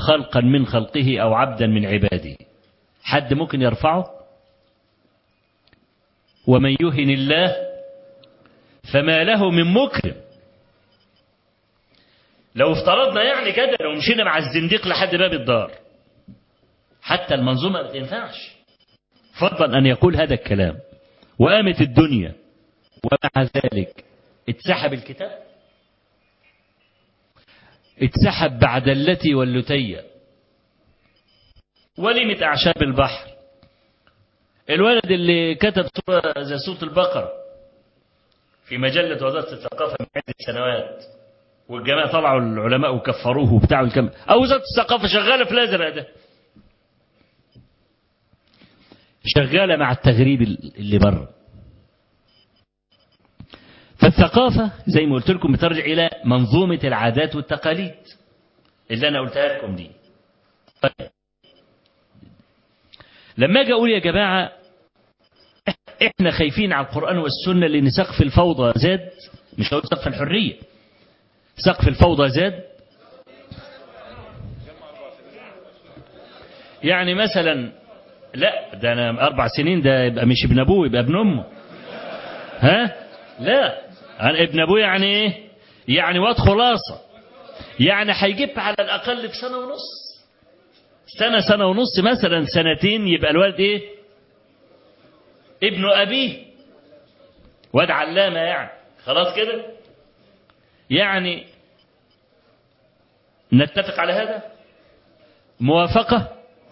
خلقا من خلقه أو عبدا من عباده حد ممكن يرفعه ومن يهن الله فما له من مكرم لو افترضنا يعني كده لو مشينا مع الزنديق لحد باب الدار حتى المنظومة ما تنفعش فضلا أن يقول هذا الكلام وقامت الدنيا ومع ذلك اتسحب الكتاب اتسحب بعد التي واللتية ولمت أعشاب البحر الولد اللي كتب سورة زي سورة البقرة في مجلة وزارة الثقافة من عدة سنوات والجماعة طلعوا العلماء وكفروه وبتاع الكلام أو وزارة الثقافة شغالة في الأزرق ده شغالة مع التغريب اللي بره فالثقافة زي ما قلت لكم بترجع إلى منظومة العادات والتقاليد اللي أنا قلتها لكم دي طيب. لما أجي أقول يا جماعة إحنا خايفين على القرآن والسنة لأن سقف الفوضى زاد مش هقول سقف الحرية سقف الفوضى زاد يعني مثلا لا ده أنا أربع سنين ده يبقى مش ابن أبوه يبقى ابن أمه ها لا أنا ابن أبوه يعني إيه يعني واد خلاصة يعني هيجيب على الأقل في سنة ونص سنة سنة ونص مثلا سنتين يبقى الولد إيه ابن أبيه واد علامة يعني خلاص كده يعني نتفق على هذا موافقة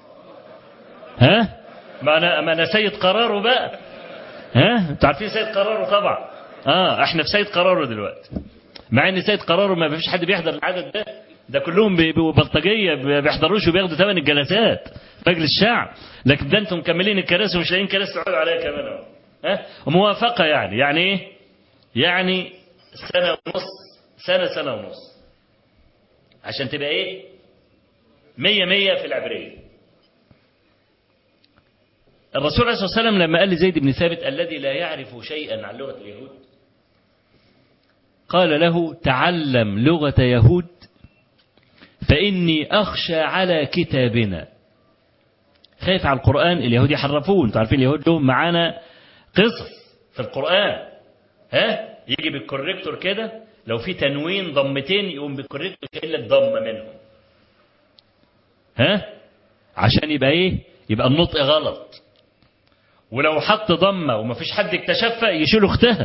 ها ما أنا, ما أنا سيد قراره بقى ها انتوا عارفين سيد قراره طبعا اه احنا في سيد قراره دلوقتي مع ان سيد قراره ما فيش حد بيحضر العدد ده ده كلهم بيبقوا بلطجيه ما بيحضروش وبياخدوا ثمن الجلسات مجلس الشعب لكن ده انتم مكملين الكراسي ومش لاقيين كراسي تقعدوا عليها كمان اهو ها موافقه يعني يعني ايه؟ يعني سنه ونص سنه سنه ونص عشان تبقى ايه؟ مية مية في العبرية الرسول عليه الصلاة والسلام لما قال لزيد بن ثابت الذي لا يعرف شيئا عن لغة اليهود قال له تعلم لغة يهود فإني أخشى على كتابنا خايف على القرآن اليهود يحرفوه انتوا عارفين اليهود لهم معانا قصص في القرآن ها يجي بالكوريكتور كده لو في تنوين ضمتين يقوم بالكوريكتور شايل لك ضمه منهم ها عشان يبقى ايه يبقى النطق غلط ولو حط ضمه ومفيش حد اكتشفها يشيل اختها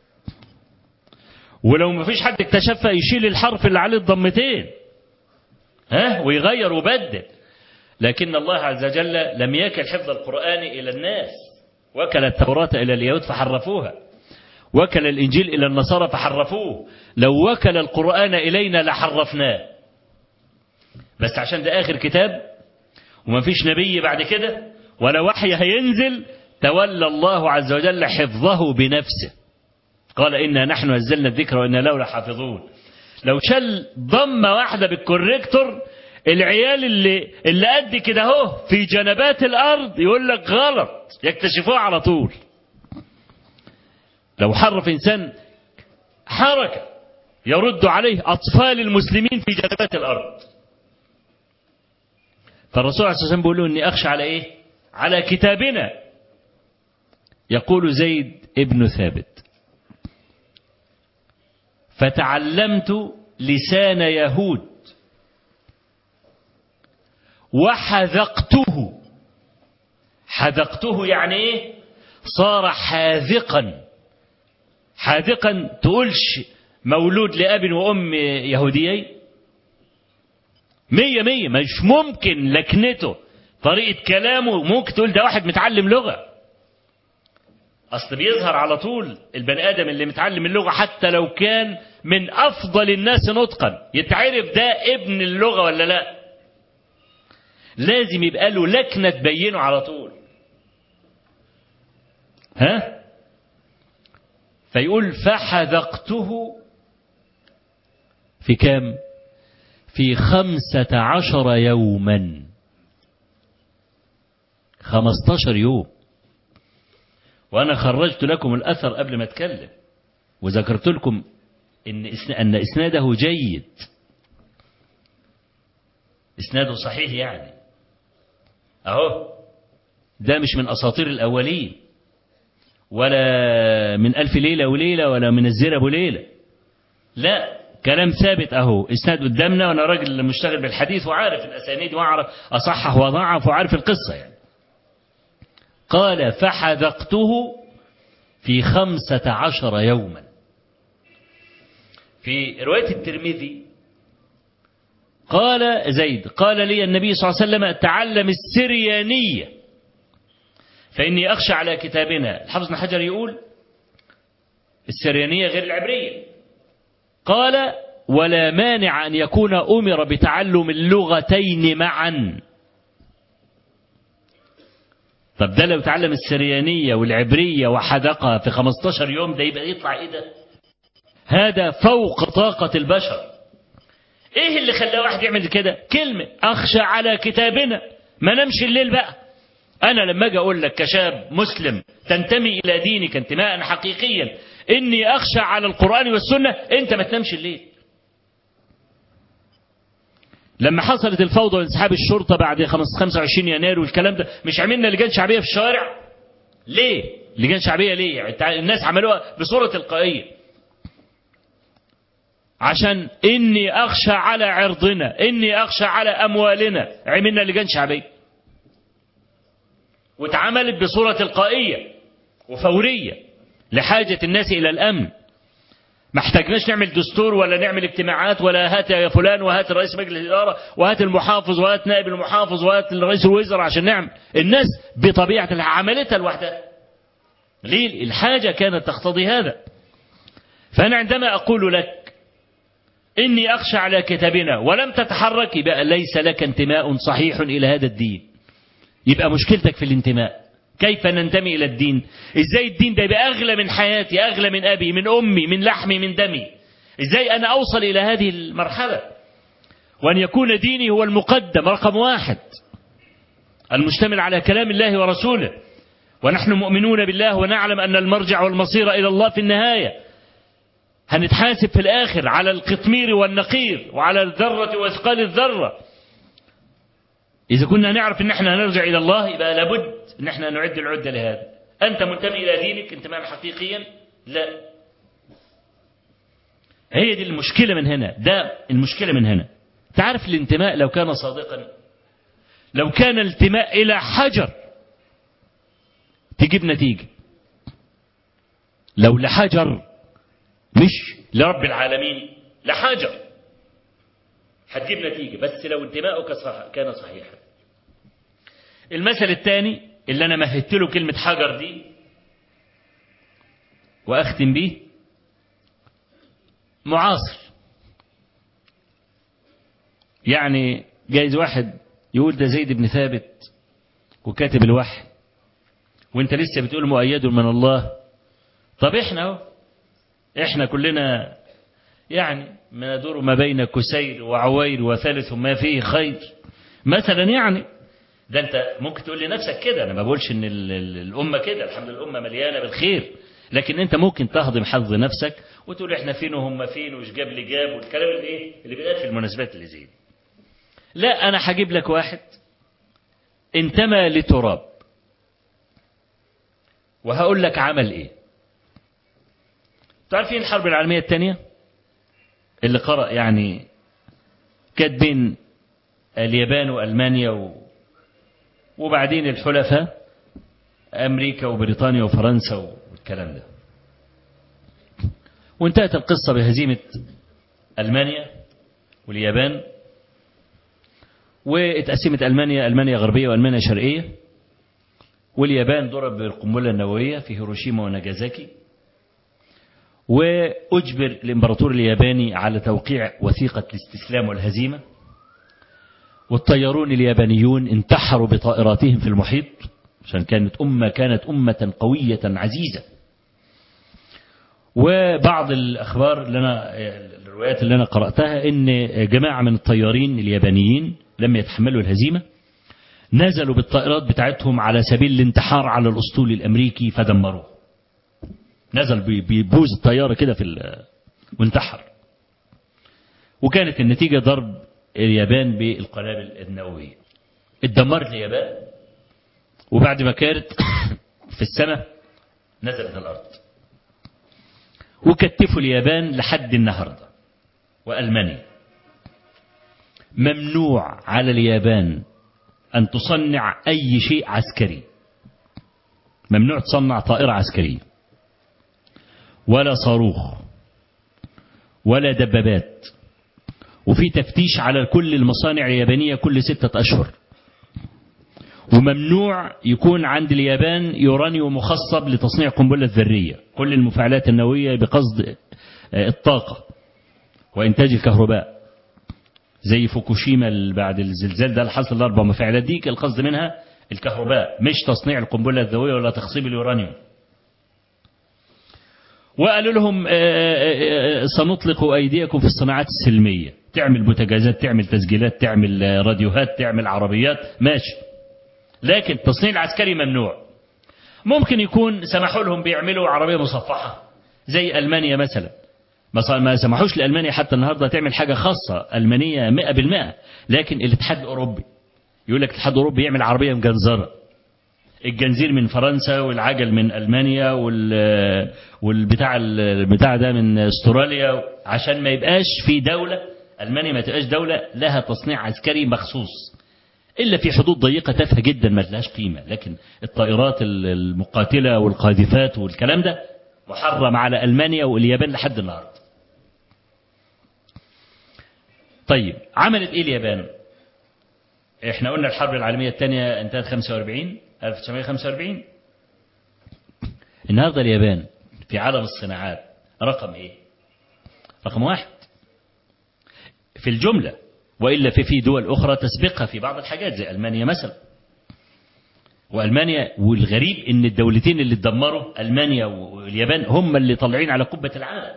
ولو مفيش حد اكتشفها يشيل الحرف اللي عليه الضمتين ها ويغير وبدل لكن الله عز وجل لم يكل حفظ القرآن إلى الناس وكل التوراة إلى اليهود فحرفوها وكل الإنجيل إلى النصارى فحرفوه لو وكل القرآن إلينا لحرفناه بس عشان ده آخر كتاب وما فيش نبي بعد كده ولا وحي هينزل تولى الله عز وجل حفظه بنفسه قال إنا نحن نزلنا الذكر وإنا له لحافظون لو شل ضمة واحدة بالكوريكتور العيال اللي اللي قد كده اهو في جنبات الارض يقول لك غلط يكتشفوها على طول لو حرف انسان حركه يرد عليه اطفال المسلمين في جنبات الارض فالرسول عليه الصلاه والسلام بيقول له اني اخشى على ايه على كتابنا يقول زيد ابن ثابت فتعلمت لسان يهود وحذقته حذقته يعني ايه صار حاذقا حاذقا تقولش مولود لأب وأم يهوديين مية مية مش ممكن لكنته طريقة كلامه ممكن تقول ده واحد متعلم لغة أصل بيظهر على طول البني آدم اللي متعلم اللغة حتى لو كان من أفضل الناس نطقا يتعرف ده ابن اللغة ولا لا لازم يبقى له لكنة تبينه على طول ها فيقول فحذقته في كام في خمسة عشر يوما خمستاشر يوم وأنا خرجت لكم الأثر قبل ما أتكلم وذكرت لكم إن أن إسناده جيد إسناده صحيح يعني أهو ده مش من أساطير الأولين ولا من ألف ليلة وليلة ولا من الزير أبو ليلة لا كلام ثابت أهو إسناد قدامنا وأنا راجل مشتغل بالحديث وعارف الأسانيد وأعرف أصحح وأضعف وعارف القصة يعني قال فحذقته في خمسة عشر يوما في رواية الترمذي قال زيد قال لي النبي صلى الله عليه وسلم تعلم السريانية فإني أخشى على كتابنا الحافظ بن حجر يقول السريانية غير العبرية قال ولا مانع أن يكون أمر بتعلم اللغتين معا طب ده لو تعلم السريانية والعبرية وحدقها في 15 يوم ده يبقى يطلع ايه ده هذا فوق طاقة البشر ايه اللي خلى واحد يعمل كده كلمة اخشى على كتابنا ما نمشي الليل بقى انا لما اجي اقول لك كشاب مسلم تنتمي الى دينك انتماء حقيقيا اني اخشى على القرآن والسنة انت ما تنامش الليل لما حصلت الفوضى وانسحاب الشرطة بعد 25 يناير والكلام ده مش عملنا لجان شعبية في الشوارع ليه لجان شعبية ليه يعني الناس عملوها بصورة تلقائية عشان إني أخشى على عرضنا إني أخشى على أموالنا عملنا لجان شعبية واتعملت بصورة تلقائية وفورية لحاجة الناس إلى الأمن ما احتاجناش نعمل دستور ولا نعمل اجتماعات ولا هات يا فلان وهات رئيس مجلس الإدارة وهات المحافظ وهات نائب المحافظ وهات رئيس الوزراء عشان نعمل الناس بطبيعة الحال عملتها لوحدها ليه الحاجة كانت تقتضي هذا فأنا عندما أقول لك إني أخشى على كتابنا ولم تتحرك يبقى ليس لك انتماء صحيح إلى هذا الدين يبقى مشكلتك في الانتماء كيف ننتمي إلى الدين إزاي الدين ده يبقى أغلى من حياتي أغلى من أبي من أمي من لحمي من دمي إزاي أنا أوصل إلى هذه المرحلة وأن يكون ديني هو المقدم رقم واحد المشتمل على كلام الله ورسوله ونحن مؤمنون بالله ونعلم أن المرجع والمصير إلى الله في النهاية هنتحاسب في الآخر على القطمير والنقير وعلى الذرة وإثقال الذرة إذا كنا نعرف أن احنا نرجع إلى الله يبقى لابد أن احنا نعد العدة لهذا أنت منتمي إلى دينك انتماء حقيقيا لا هي دي المشكلة من هنا ده المشكلة من هنا تعرف الانتماء لو كان صادقا لو كان الانتماء إلى حجر تجيب نتيجة لو لحجر مش لرب العالمين لحجر هتجيب نتيجة بس لو انتماؤك صح كان صحيحا المثل الثاني اللي أنا مهدت له كلمة حجر دي وأختم بيه معاصر يعني جايز واحد يقول ده زيد بن ثابت وكاتب الوحي وانت لسه بتقول مؤيد من الله طب احنا اهو احنا كلنا يعني ما ندور ما بين كسير وعوير وثالث ما فيه خير مثلا يعني ده انت ممكن تقول لنفسك كده انا ما بقولش ان ال- ال- الامه كده الحمد لله الامه مليانه بالخير لكن انت ممكن تهضم حظ نفسك وتقول احنا فين وهم فين وش جاب لي جاب والكلام اللي ايه اللي بيتقال في المناسبات اللي زي دي لا انا هجيب لك واحد انتمى لتراب وهقول لك عمل ايه تعرفين الحرب العالمية الثانية اللي قرأ يعني كانت بين اليابان وألمانيا و... وبعدين الحلفاء أمريكا وبريطانيا وفرنسا والكلام ده وانتهت القصة بهزيمة ألمانيا واليابان واتقسمت ألمانيا ألمانيا غربية وألمانيا شرقية واليابان ضرب بالقنبلة النووية في هيروشيما وناجازاكي وأجبر الإمبراطور الياباني على توقيع وثيقة الاستسلام والهزيمة والطيارون اليابانيون انتحروا بطائراتهم في المحيط عشان كانت أمة كانت أمة قوية عزيزة وبعض الأخبار اللي أنا الروايات اللي أنا قرأتها إن جماعة من الطيارين اليابانيين لم يتحملوا الهزيمة نزلوا بالطائرات بتاعتهم على سبيل الانتحار على الأسطول الأمريكي فدمروه نزل بيبوز الطيارة كده في ال- وانتحر وكانت النتيجة ضرب اليابان بالقنابل النووية اتدمرت اليابان وبعد ما كانت في السنة نزلت الأرض وكتفوا اليابان لحد النهاردة وألمانيا ممنوع على اليابان أن تصنع أي شيء عسكري ممنوع تصنع طائرة عسكرية ولا صاروخ ولا دبابات وفي تفتيش على كل المصانع اليابانية كل ستة أشهر وممنوع يكون عند اليابان يورانيوم مخصب لتصنيع قنبلة ذرية كل المفاعلات النووية بقصد الطاقة وإنتاج الكهرباء زي فوكوشيما بعد الزلزال ده اللي حصل الأربع مفاعلات دي القصد منها الكهرباء مش تصنيع القنبلة الذرية ولا تخصيب اليورانيوم وقالوا لهم سنطلق أيديكم في الصناعات السلمية تعمل بوتجازات تعمل تسجيلات تعمل راديوهات تعمل عربيات ماشي لكن التصنيع العسكري ممنوع ممكن يكون سمحوا لهم بيعملوا عربية مصفحة زي ألمانيا مثلا ما سمحوش لألمانيا حتى النهاردة تعمل حاجة خاصة ألمانية مئة بالمئة لكن الاتحاد الأوروبي يقول لك الاتحاد الأوروبي يعمل عربية مجنزرة الجنزير من فرنسا والعجل من ألمانيا وال والبتاع البتاع ده من استراليا عشان ما يبقاش في دولة ألمانيا ما تبقاش دولة لها تصنيع عسكري مخصوص إلا في حدود ضيقة تافهة جدا ما لهاش قيمة لكن الطائرات المقاتلة والقاذفات والكلام ده محرم على ألمانيا واليابان لحد النهاردة طيب عملت إيه اليابان احنا قلنا الحرب العالمية الثانية انتهت 45 1945 النهاردة اليابان في عالم الصناعات رقم ايه رقم واحد في الجملة وإلا في في دول أخرى تسبقها في بعض الحاجات زي ألمانيا مثلا وألمانيا والغريب إن الدولتين اللي اتدمروا ألمانيا واليابان هم اللي طالعين على قبة العالم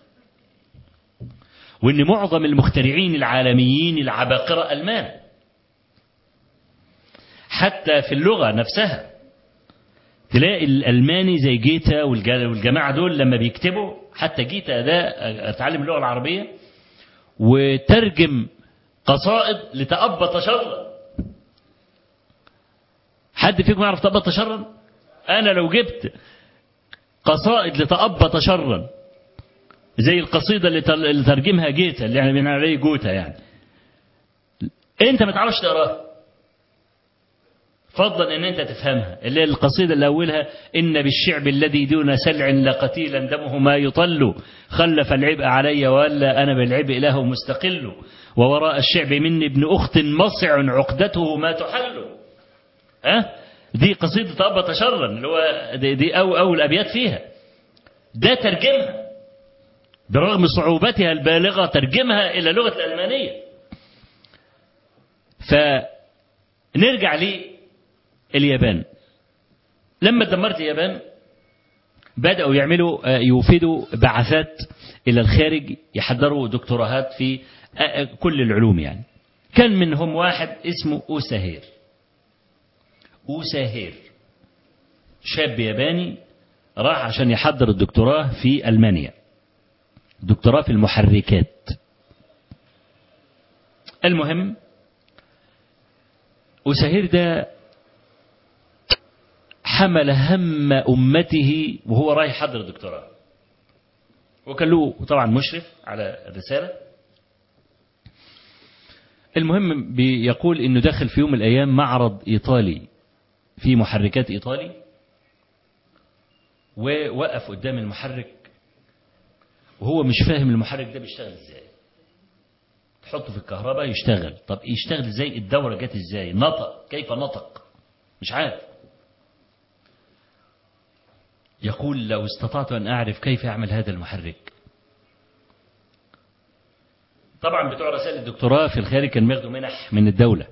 وإن معظم المخترعين العالميين العباقرة ألمان حتى في اللغة نفسها تلاقي الألماني زي جيتا والجماعة دول لما بيكتبوا حتى جيتا ده اتعلم اللغة العربية وترجم قصائد لتأبط شرا حد فيكم يعرف تأبط شرا أنا لو جبت قصائد لتأبط شرا زي القصيدة اللي ترجمها جيتا اللي يعني بنقول عليه جوتا يعني انت ما تعرفش تقراها فضلا ان انت تفهمها اللي هي القصيدة اللي اولها ان بالشعب الذي دون سلع لقتيلا دمه ما يطل خلف العبء علي ولا انا بالعبء له مستقل ووراء الشعب مني ابن اخت مصع عقدته ما تحل ها دي قصيدة أبا شرا اللي هو دي, دي أو أول أبيات فيها ده ترجمها برغم صعوبتها البالغة ترجمها إلى لغة الألمانية فنرجع لليابان لما دمرت اليابان بدأوا يعملوا يوفدوا بعثات إلى الخارج يحضروا دكتوراهات في كل العلوم يعني كان منهم واحد اسمه أوساهير أوساهير شاب ياباني راح عشان يحضر الدكتوراه في ألمانيا دكتوراه في المحركات المهم أسهير ده حمل هم أمته وهو رايح يحضر الدكتوراه وكان له طبعا مشرف على الرسالة المهم بيقول انه دخل في يوم من الايام معرض ايطالي في محركات ايطالي ووقف قدام المحرك وهو مش فاهم المحرك ده بيشتغل ازاي تحطه في الكهرباء يشتغل طب يشتغل ازاي الدورة جت ازاي نطق كيف نطق مش عارف يقول لو استطعت أن أعرف كيف أعمل هذا المحرك طبعا بتوع رسائل الدكتوراه في الخارج كان بياخدوا منح من الدولة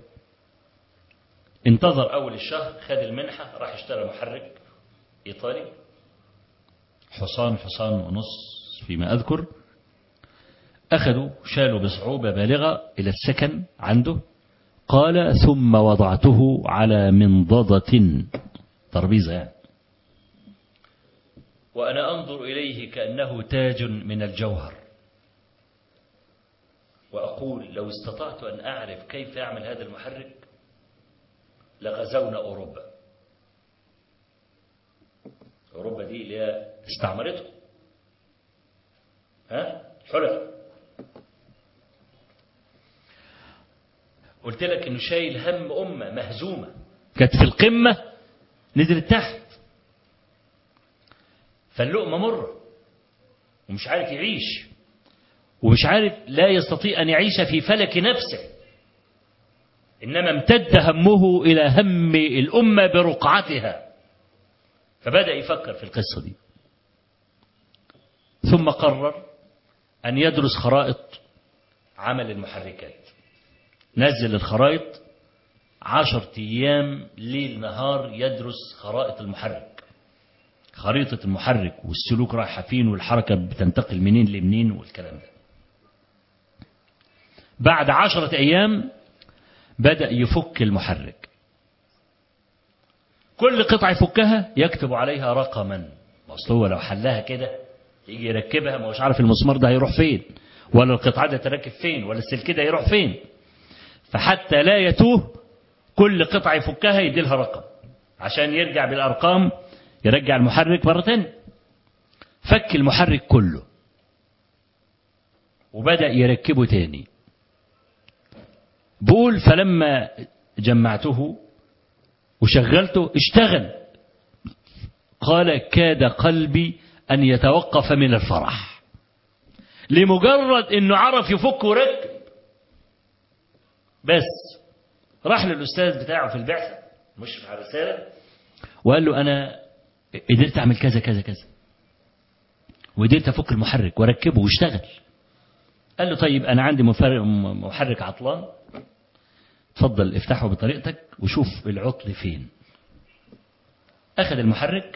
انتظر أول الشهر خد المنحة راح اشترى محرك إيطالي حصان حصان ونص فيما أذكر أخذوا شالوا بصعوبة بالغة إلى السكن عنده قال ثم وضعته على منضدة ترابيزة يعني وأنا أنظر إليه كأنه تاج من الجوهر وأقول لو استطعت أن أعرف كيف يعمل هذا المحرك لغزونا أوروبا أوروبا دي اللي هي استعمرته ها حلف قلت لك انه شايل هم امه مهزومه كانت في القمه نزلت تحت فاللقمه مره ومش عارف يعيش ومش عارف لا يستطيع ان يعيش في فلك نفسه انما امتد همه الى هم الامه برقعتها فبدا يفكر في القصه دي ثم قرر أن يدرس خرائط عمل المحركات نزل الخرائط عشر أيام ليل نهار يدرس خرائط المحرك خريطة المحرك والسلوك رايحة فين والحركة بتنتقل منين لمنين والكلام ده بعد عشرة أيام بدأ يفك المحرك كل قطعة يفكها يكتب عليها رقما أصل هو لو حلها كده يجي يركبها ما هوش عارف المسمار ده هيروح فين ولا القطعة ده تركب فين ولا السلك ده هيروح فين فحتى لا يتوه كل قطعة يفكها يدي لها رقم عشان يرجع بالأرقام يرجع المحرك مرة تانية فك المحرك كله وبدأ يركبه تاني بقول فلما جمعته وشغلته اشتغل قال كاد قلبي أن يتوقف من الفرح لمجرد أنه عرف يفك وركب بس راح للأستاذ بتاعه في البعثة مشرف على الرسالة وقال له أنا قدرت أعمل كذا كذا كذا وقدرت أفك المحرك وأركبه واشتغل قال له طيب أنا عندي محرك عطلان اتفضل افتحه بطريقتك وشوف العطل فين أخذ المحرك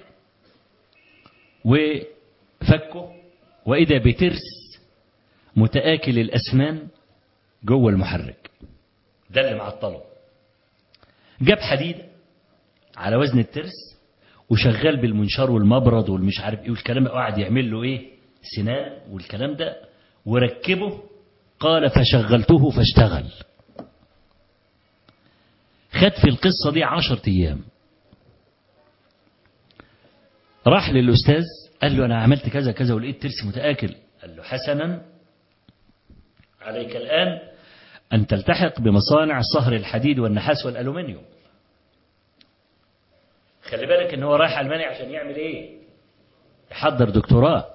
وفكه وإذا بترس متآكل الأسنان جوه المحرك ده اللي معطله جاب حديد على وزن الترس وشغال بالمنشار والمبرد والمش عارف ايه والكلام ده وقعد يعمل له ايه سنان والكلام ده وركبه قال فشغلته فاشتغل خد في القصة دي عشر أيام راح للأستاذ قال له أنا عملت كذا كذا ولقيت ترس متآكل قال له حسنا عليك الآن أن تلتحق بمصانع صهر الحديد والنحاس والألومنيوم خلي بالك ان هو رايح ألمانيا عشان يعمل ايه يحضر دكتوراه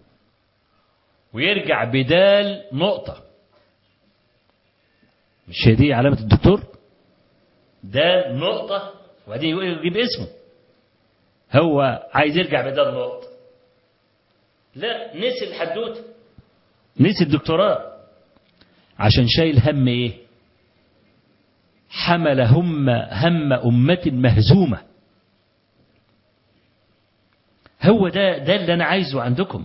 ويرجع بدال نقطة مش هي دي علامة الدكتور ده نقطة وبعدين يجيب اسمه هو عايز يرجع بدل نقطة لا نسي الحدوتة نسي الدكتوراه عشان شايل هم ايه حمل هم هم أمة مهزومة هو ده ده اللي أنا عايزه عندكم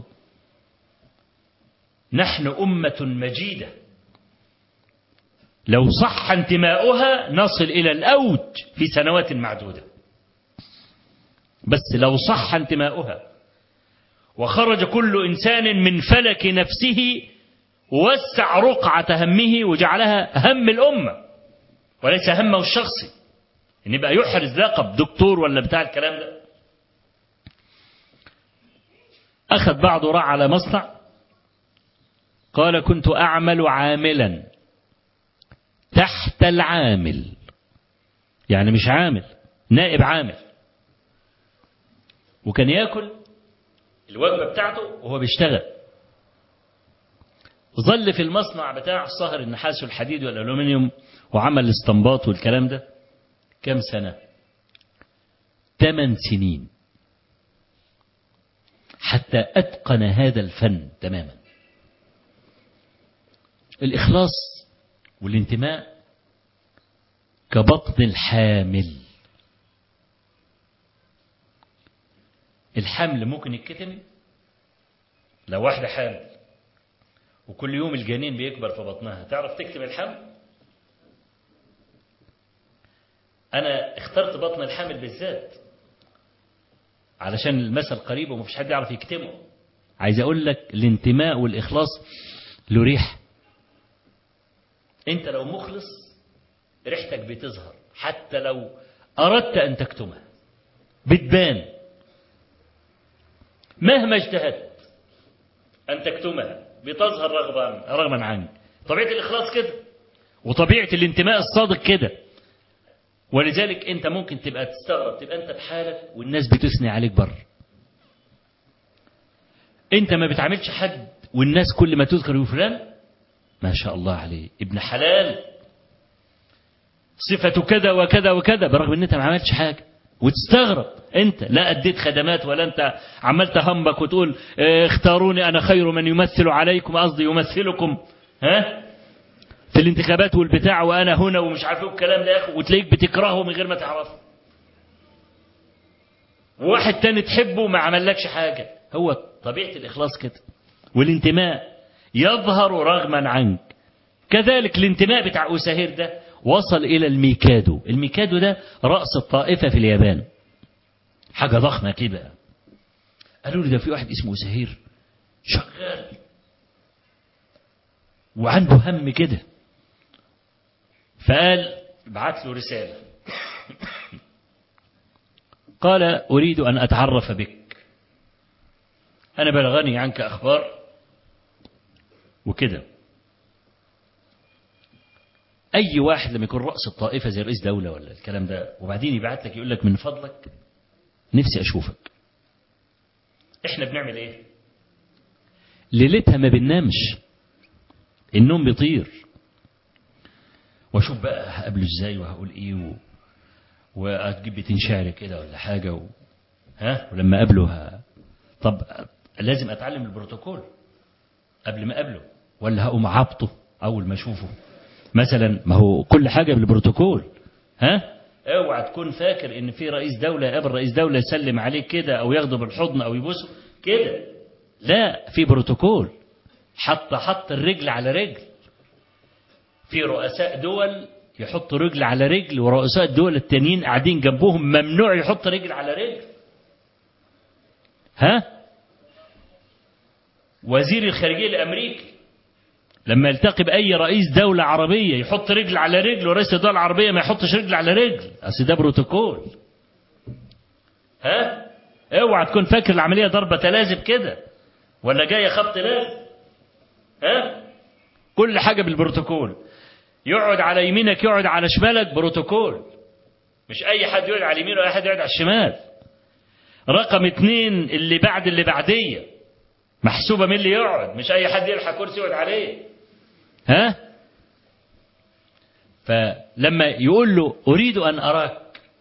نحن أمة مجيدة لو صح انتماؤها نصل إلى الأوج في سنوات معدودة بس لو صح انتماؤها وخرج كل إنسان من فلك نفسه ووسع رقعة همه وجعلها هم الأمة وليس همه الشخصي إن يبقى يحرز لقب دكتور ولا بتاع الكلام ده أخذ بعضه راح على مصنع قال كنت أعمل عاملا تحت العامل يعني مش عامل نائب عامل وكان ياكل الوجبة بتاعته وهو بيشتغل ظل في المصنع بتاع صهر النحاس والحديد والألومنيوم وعمل الاستنباط والكلام ده كم سنة ثمان سنين حتى أتقن هذا الفن تماما الإخلاص والانتماء كبطن الحامل الحمل ممكن يتكتم لو واحدة حامل وكل يوم الجنين بيكبر في بطنها تعرف تكتم الحمل أنا اخترت بطن الحامل بالذات علشان المثل قريب ومفيش حد يعرف يكتمه عايز أقول لك الانتماء والإخلاص له ريح أنت لو مخلص ريحتك بتظهر حتى لو أردت أن تكتمها بتبان مهما اجتهدت أن تكتمها بتظهر رغبا رغما عنك طبيعة الإخلاص كده وطبيعة الانتماء الصادق كده ولذلك أنت ممكن تبقى تستغرب تبقى أنت بحالك والناس بتثني عليك بره أنت ما بتعاملش حد والناس كل ما تذكر فلان ما شاء الله عليه ابن حلال صفته كذا وكذا وكذا برغم ان انت ما عملتش حاجه وتستغرب انت لا اديت خدمات ولا انت عمال تهمك وتقول اه اختاروني انا خير من يمثل عليكم قصدي يمثلكم ها في الانتخابات والبتاع وانا هنا ومش عارف ايه الكلام ده يا اخي وتلاقيك بتكرهه من غير ما تعرفه وواحد تاني تحبه ما عملكش حاجه هو طبيعه الاخلاص كده والانتماء يظهر رغما عنك كذلك الانتماء بتاع أساهير ده وصل إلى الميكادو الميكادو ده رأس الطائفة في اليابان حاجة ضخمة كده قالوا لي ده في واحد اسمه أساهير شغال وعنده هم كده فقال بعت له رسالة قال أريد أن أتعرف بك أنا بلغني عنك أخبار وكده أي واحد لما يكون رأس الطائفة زي رئيس دولة ولا الكلام ده وبعدين يبعت لك يقول لك من فضلك نفسي أشوفك إحنا بنعمل إيه ليلتها ما بننامش النوم بيطير واشوف بقى هقابله ازاي وهقول ايه و... واجيب بيتين شعر كده ولا حاجه و... ها ولما اقابله ه... طب لازم اتعلم البروتوكول قبل ما اقابله ولا هقوم عابطه اول ما اشوفه مثلا ما هو كل حاجه بالبروتوكول ها اوعى تكون فاكر ان في رئيس دوله يقابل رئيس دوله يسلم عليك كده او ياخده بالحضن او يبوسه كده لا في بروتوكول حط حط الرجل على رجل في رؤساء دول يحط رجل على رجل ورؤساء الدول التانيين قاعدين جنبهم ممنوع يحط رجل على رجل ها وزير الخارجية الأمريكي لما يلتقي بأي رئيس دولة عربية يحط رجل على رجل ورئيس الدولة العربية ما يحطش رجل على رجل أصل ده بروتوكول ها اوعى تكون فاكر العملية ضربة تلازم كده ولا جاية خبط لازم ها كل حاجة بالبروتوكول يقعد على يمينك يقعد على شمالك بروتوكول مش أي حد يقعد على اليمين ولا حد يقعد على الشمال رقم اتنين اللي بعد اللي بعديه محسوبة من اللي يقعد مش أي حد يلحق كرسي يقعد عليه ها فلما يقول له أريد أن أراك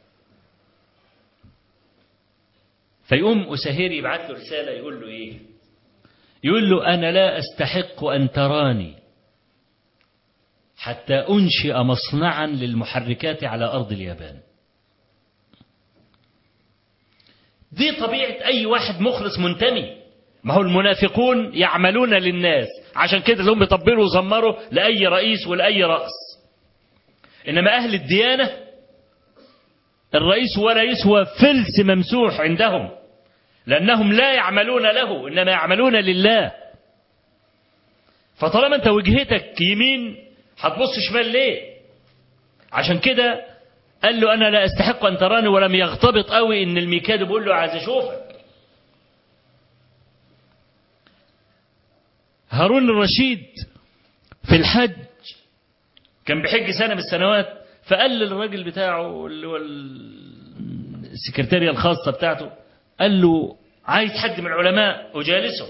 فيقوم أسهير يبعث له رسالة يقول له إيه يقول له أنا لا أستحق أن تراني حتى أنشئ مصنعا للمحركات على أرض اليابان دي طبيعة أي واحد مخلص منتمي ما هو المنافقون يعملون للناس عشان كده لهم بيطبلوا وزمروا لأي رئيس ولأي رأس إنما أهل الديانة الرئيس ولا يسوى فلس ممسوح عندهم لأنهم لا يعملون له إنما يعملون لله فطالما أنت وجهتك يمين هتبص شمال ليه عشان كده قال له أنا لا أستحق أن تراني ولم يغتبط قوي إن الميكاد بيقول له عايز أشوفك هارون الرشيد في الحج كان بيحج سنة من السنوات فقال للراجل بتاعه اللي هو السكرتارية الخاصة بتاعته قال له عايز حد من العلماء أجالسه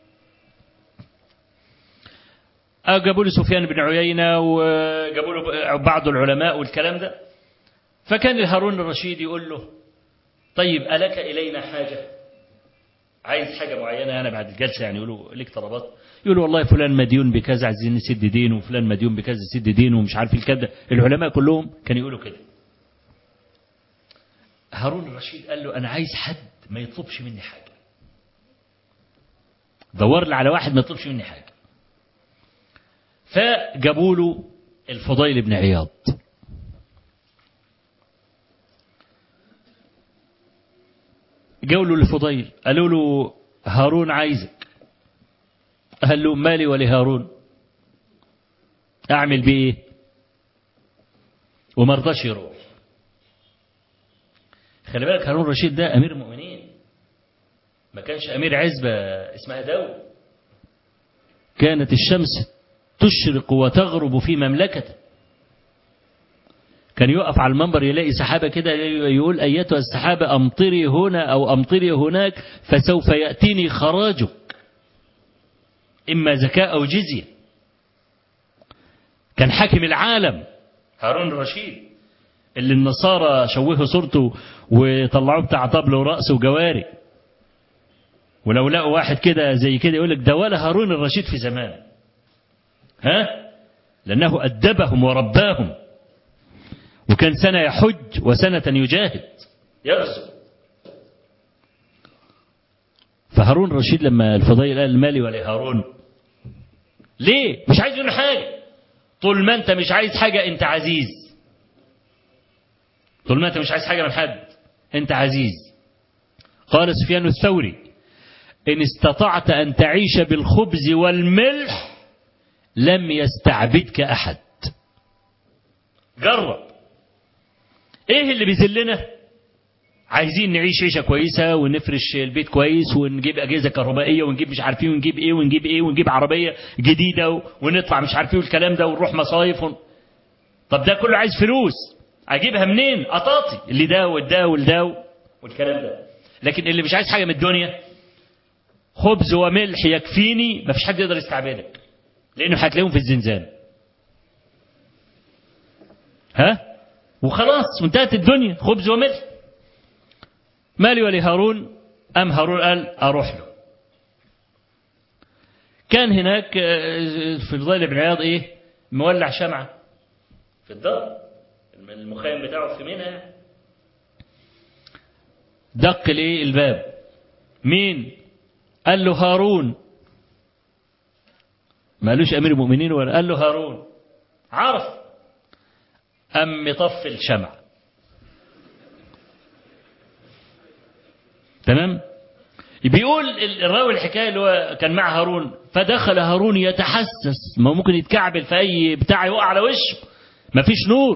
جابوا له سفيان بن عيينة وجابوا له بعض العلماء والكلام ده فكان هارون الرشيد يقول له طيب ألك إلينا حاجة عايز حاجة معينة أنا بعد الجلسة يعني يقولوا ليك طلبات يقولوا والله فلان مديون بكذا عايزين نسد دينه وفلان مديون بكذا سد دينه ومش عارف الكذا العلماء كلهم كانوا يقولوا كده هارون الرشيد قال له أنا عايز حد ما يطلبش مني حاجة دور لي على واحد ما يطلبش مني حاجة فجابوا له الفضيل بن عياض جاوا له الفضيل قالوا له هارون عايزك قال له مالي ولهارون أعمل بيه إيه وما رضاش يروح خلي بالك هارون الرشيد ده أمير المؤمنين ما كانش أمير عزبة اسمها دولة كانت الشمس تشرق وتغرب في مملكته كان يقف على المنبر يلاقي سحابة كده يقول أيتها السحابة أمطري هنا أو أمطري هناك فسوف يأتيني خراجك إما زكاة أو جزية كان حاكم العالم هارون الرشيد اللي النصارى شوهوا صورته وطلعوه بتاع طبل ورأس وجواري ولو لقوا واحد كده زي كده يقول لك ده ولا هارون الرشيد في زمان ها لأنه أدبهم ورباهم وكان سنة يحج وسنة يجاهد يرسل فهارون الرشيد لما الفضيل قال المالي ولا هارون ليه مش عايز يقول حاجة طول ما انت مش عايز حاجة انت عزيز طول ما انت مش عايز حاجة من حد انت عزيز قال سفيان الثوري إن استطعت أن تعيش بالخبز والملح لم يستعبدك أحد جرب ايه اللي بيذلنا عايزين نعيش عيشه كويسه ونفرش البيت كويس ونجيب اجهزه كهربائيه ونجيب مش عارفين ونجيب ايه ونجيب ايه ونجيب عربيه جديده ونطلع مش عارفين والكلام ده ونروح مصايف ون... طب ده كله عايز فلوس اجيبها منين قطاطي اللي ده والده والده والكلام ده لكن اللي مش عايز حاجه من الدنيا خبز وملح يكفيني مفيش حد يقدر يستعبدك لانه هتلاقيهم في الزنزانه ها وخلاص وانتهت الدنيا خبز وملح مالي ولهارون أم هارون قال أروح له كان هناك في الفضيل بن عياض إيه مولع شمعة في الدار المخيم بتاعه في منى دق الايه الباب مين قال له هارون ما قالوش امير المؤمنين ولا قال له هارون عرف أم مطفي الشمع تمام بيقول الراوي الحكاية اللي هو كان مع هارون فدخل هارون يتحسس ما ممكن يتكعبل في أي بتاع يقع على وشه ما فيش نور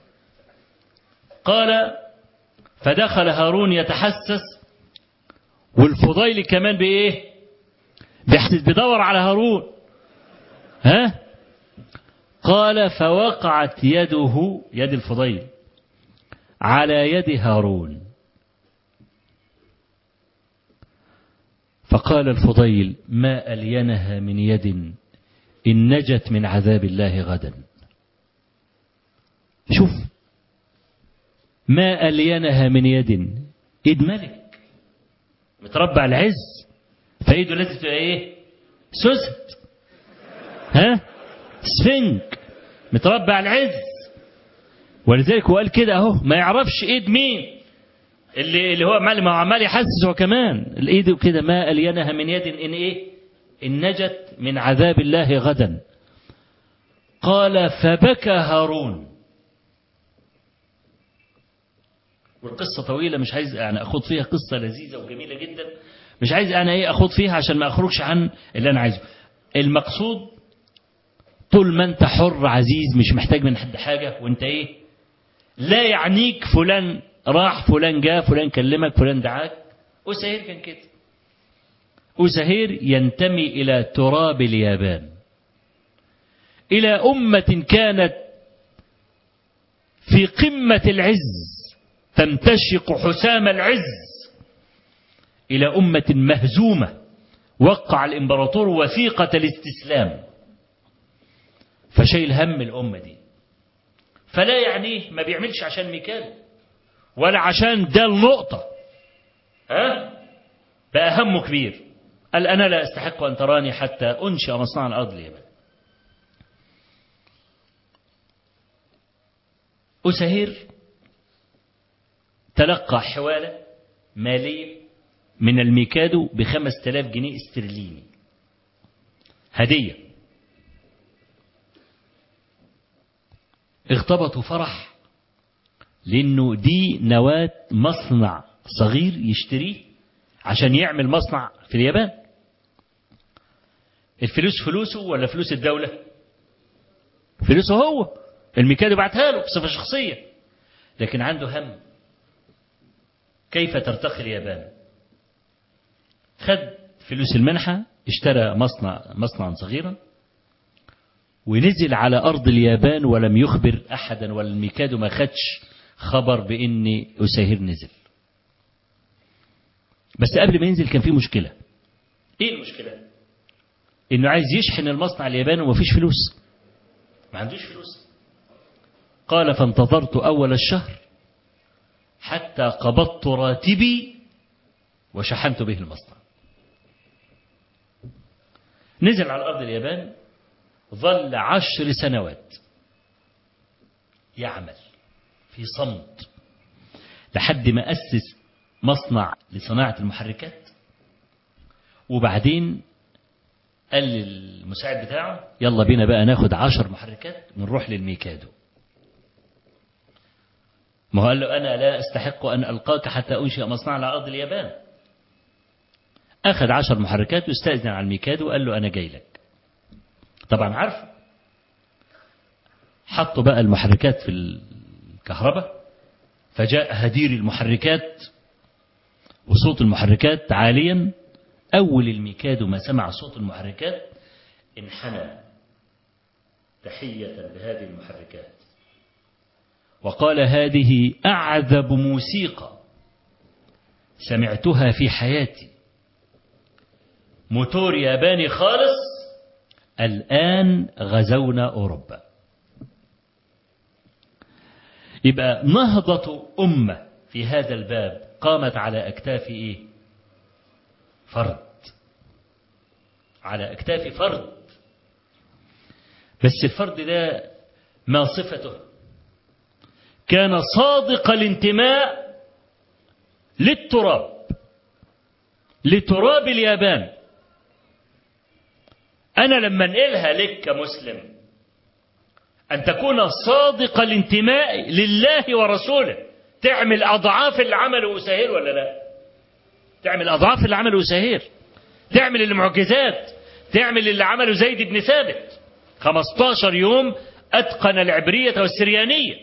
قال فدخل هارون يتحسس والفضيل كمان بإيه بيحسس بيدور على هارون ها قال فوقعت يده يد الفضيل على يد هارون فقال الفضيل ما ألينها من يد إن نجت من عذاب الله غدا شوف ما ألينها من يد إيد ملك متربع العز فإيده لازم تبقى إيه سوست ها سفنك متربع العز ولذلك هو قال كده اهو ما يعرفش ايد مين اللي اللي هو عمال ما هو عمال يحسس هو كمان الايد كده ما الينها من يد ان ايه ان نجت من عذاب الله غدا قال فبكى هارون والقصة طويلة مش عايز يعني أخوض فيها قصة لذيذة وجميلة جدا مش عايز أنا إيه أخوض فيها عشان ما أخرجش عن اللي أنا عايزه المقصود طول ما أنت حر عزيز مش محتاج من حد حاجة وأنت إيه لا يعنيك فلان راح فلان جاء فلان كلمك فلان دعاك أسهير كان كده أسهير ينتمي إلى تراب اليابان إلى أمة كانت في قمة العز تمتشق حسام العز إلى أمة مهزومة وقع الإمبراطور وثيقة الاستسلام فشيل هم الأمة دي فلا يعنيه ما بيعملش عشان ميكال ولا عشان ده النقطة ها بقى همه كبير قال أنا لا أستحق أن تراني حتى أنشئ مصنع الأرض اليمن أسهير تلقى حوالة مالية من الميكادو بخمس تلاف جنيه استرليني هدية اغتبطوا فرح لأنه دي نواة مصنع صغير يشتريه عشان يعمل مصنع في اليابان الفلوس فلوسه ولا فلوس الدولة فلوسه هو الميكادو بعتها له بصفة شخصية لكن عنده هم كيف ترتقي اليابان خد فلوس المنحة اشترى مصنع مصنعا صغيرا ونزل على أرض اليابان ولم يخبر أحدا ولا الميكادو ما خدش خبر بإن أساهر نزل بس قبل ما ينزل كان في مشكلة إيه المشكلة؟ إنه عايز يشحن المصنع الياباني ومفيش فلوس ما عندوش فلوس قال فانتظرت أول الشهر حتى قبضت راتبي وشحنت به المصنع نزل على أرض اليابان ظل عشر سنوات يعمل في صمت لحد ما أسس مصنع لصناعة المحركات وبعدين قال للمساعد بتاعه يلا بينا بقى ناخد عشر محركات ونروح للميكادو ما هو قال له أنا لا أستحق أن ألقاك حتى أنشئ مصنع على أرض اليابان أخذ عشر محركات واستأذن على الميكادو وقال له أنا جاي لك طبعا عارف حطوا بقى المحركات في الكهرباء فجاء هدير المحركات وصوت المحركات عاليا أول الميكادو ما سمع صوت المحركات انحنى تحية بهذه المحركات وقال هذه أعذب موسيقى سمعتها في حياتي موتور ياباني خالص الآن غزونا أوروبا يبقى نهضة أمة في هذا الباب قامت على أكتاف إيه فرد على أكتاف فرد بس الفرد ده ما صفته كان صادق الانتماء للتراب لتراب اليابان أنا لما انقلها لك كمسلم أن تكون صادق الانتماء لله ورسوله تعمل أضعاف اللي عمله أساهير ولا لا تعمل أضعاف اللي عمله أساهير تعمل المعجزات تعمل اللي عمله زيد بن ثابت 15 يوم أتقن العبرية والسريانية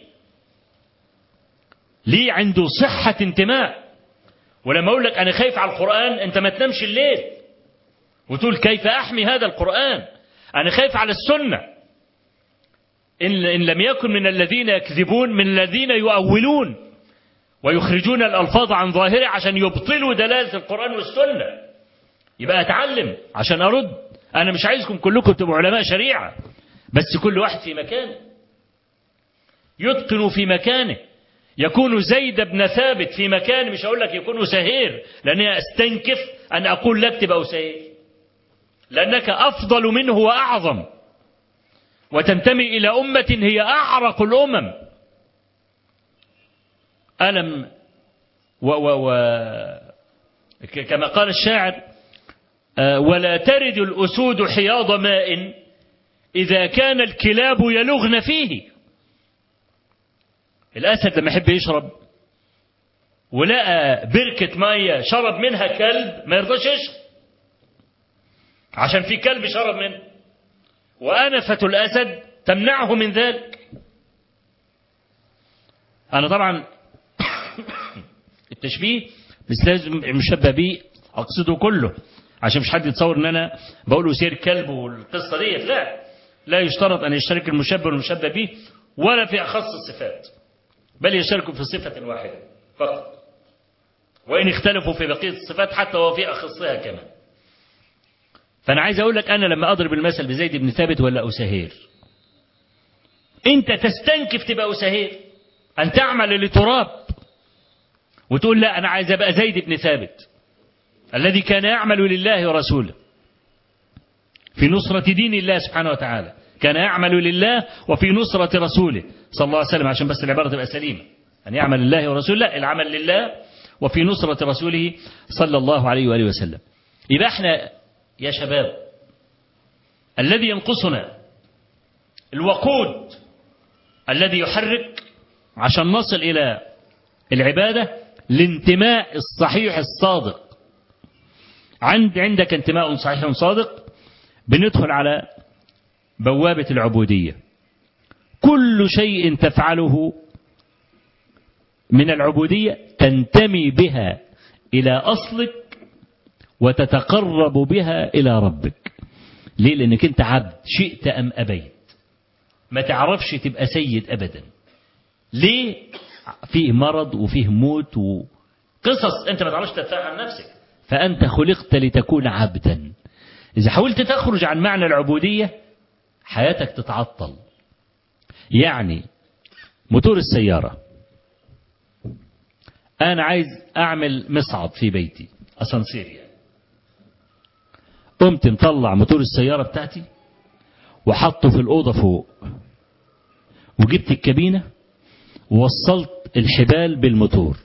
ليه عنده صحة انتماء ولما أقول لك أنا خايف على القرآن أنت ما تنامش الليل وتقول كيف أحمي هذا القرآن أنا خايف على السنة إن, إن لم يكن من الذين يكذبون من الذين يؤولون ويخرجون الألفاظ عن ظاهره عشان يبطلوا دلالة القرآن والسنة يبقى أتعلم عشان أرد أنا مش عايزكم كلكم تبقوا علماء شريعة بس كل واحد في مكانه يتقن في مكانه يكون زيد بن ثابت في مكان مش هقول لك يكون سهير لأني أستنكف أن أقول لك تبقى سهير لأنك أفضل منه وأعظم وتنتمي إلى أمة هي أعرق الأمم ألم و و و كما قال الشاعر ولا ترد الأسود حياض ماء إذا كان الكلاب يلغن فيه الأسد لما يحب يشرب ولقى بركة مية شرب منها كلب ما يرضاش يشرب عشان في كلب شرب منه وأنفة الأسد تمنعه من ذلك أنا طبعا التشبيه مش لازم مشبه بيه أقصده كله عشان مش حد يتصور ان انا بقول سير كلب والقصه ديت لا لا يشترط ان يشترك المشبه والمشبه به ولا في اخص الصفات بل يشتركوا في صفه واحده فقط وان اختلفوا في بقيه الصفات حتى وفي اخصها كمان فانا عايز اقول لك انا لما اضرب المثل بزيد بن ثابت ولا اسهير انت تستنكف تبقى اسهير ان تعمل لتراب وتقول لا انا عايز ابقى زيد بن ثابت الذي كان يعمل لله ورسوله في نصرة دين الله سبحانه وتعالى كان يعمل لله وفي نصرة رسوله صلى الله عليه وسلم عشان بس العبارة تبقى سليمة أن يعمل لله ورسوله لا العمل لله وفي نصرة رسوله صلى الله عليه وآله وسلم يبقى احنا يا شباب الذي ينقصنا الوقود الذي يحرك عشان نصل إلى العبادة الانتماء الصحيح الصادق عند عندك انتماء صحيح صادق بندخل على بوابة العبودية كل شيء تفعله من العبودية تنتمي بها إلى أصلك وتتقرب بها إلى ربك ليه لأنك أنت عبد شئت أم أبيت ما تعرفش تبقى سيد أبدا ليه فيه مرض وفيه موت وقصص أنت ما تعرفش تدفعها عن نفسك فأنت خلقت لتكون عبدا إذا حاولت تخرج عن معنى العبودية حياتك تتعطل يعني موتور السيارة أنا عايز أعمل مصعد في بيتي أسانسير يعني قمت مطلع موتور السيارة بتاعتي وحطه في الأوضة فوق وجبت الكابينة ووصلت الحبال بالموتور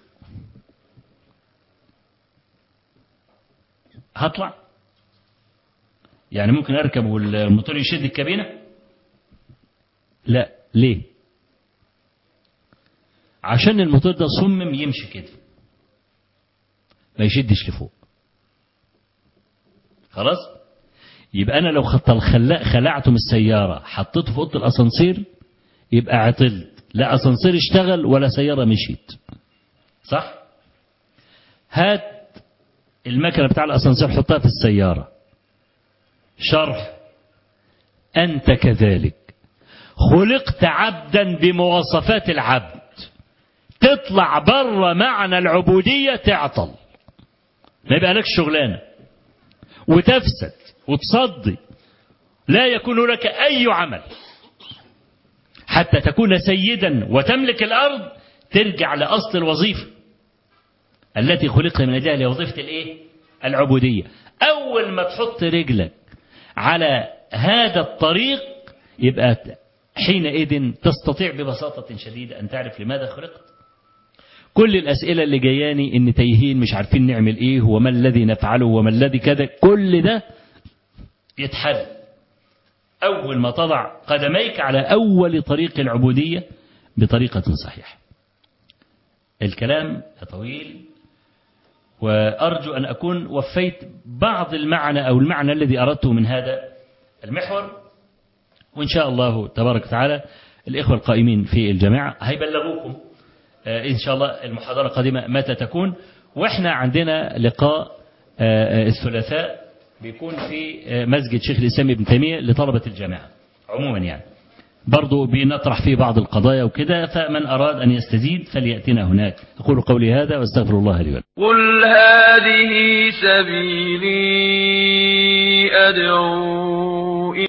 هطلع يعني ممكن أركب والموتور يشد الكابينة لا ليه عشان الموتور ده صمم يمشي كده ما يشدش لفوق خلاص يبقى انا لو خدت الخلاق خلعته من السياره حطيته في اوضه الاسانسير يبقى عطلت لا اسانسير اشتغل ولا سياره مشيت صح هات المكنه بتاع الاسانسير حطها في السياره شرح انت كذلك خلقت عبدا بمواصفات العبد تطلع بره معنى العبوديه تعطل ما يبقى لك شغلانه وتفسد وتصدي لا يكون لك أي عمل حتى تكون سيدا وتملك الأرض ترجع لأصل الوظيفة التي خلقت من أجلها لوظيفة الإيه؟ العبودية أول ما تحط رجلك على هذا الطريق يبقى حينئذ تستطيع ببساطة شديدة أن تعرف لماذا خلقت كل الأسئلة اللي جاياني إن تايهين مش عارفين نعمل إيه وما الذي نفعله وما الذي كذا كل ده يتحل أول ما تضع قدميك على أول طريق العبودية بطريقة صحيحة الكلام طويل وأرجو أن أكون وفيت بعض المعنى أو المعنى الذي أردته من هذا المحور وإن شاء الله تبارك وتعالى الإخوة القائمين في الجماعة هيبلغوكم إن شاء الله المحاضرة القادمة متى تكون وإحنا عندنا لقاء الثلاثاء بيكون في مسجد شيخ الإسلام ابن تيمية لطلبة الجامعة عموما يعني برضو بنطرح فيه بعض القضايا وكده فمن أراد أن يستزيد فليأتنا هناك أقول قولي هذا واستغفر الله لي ولكم قل هذه سبيلي أدعو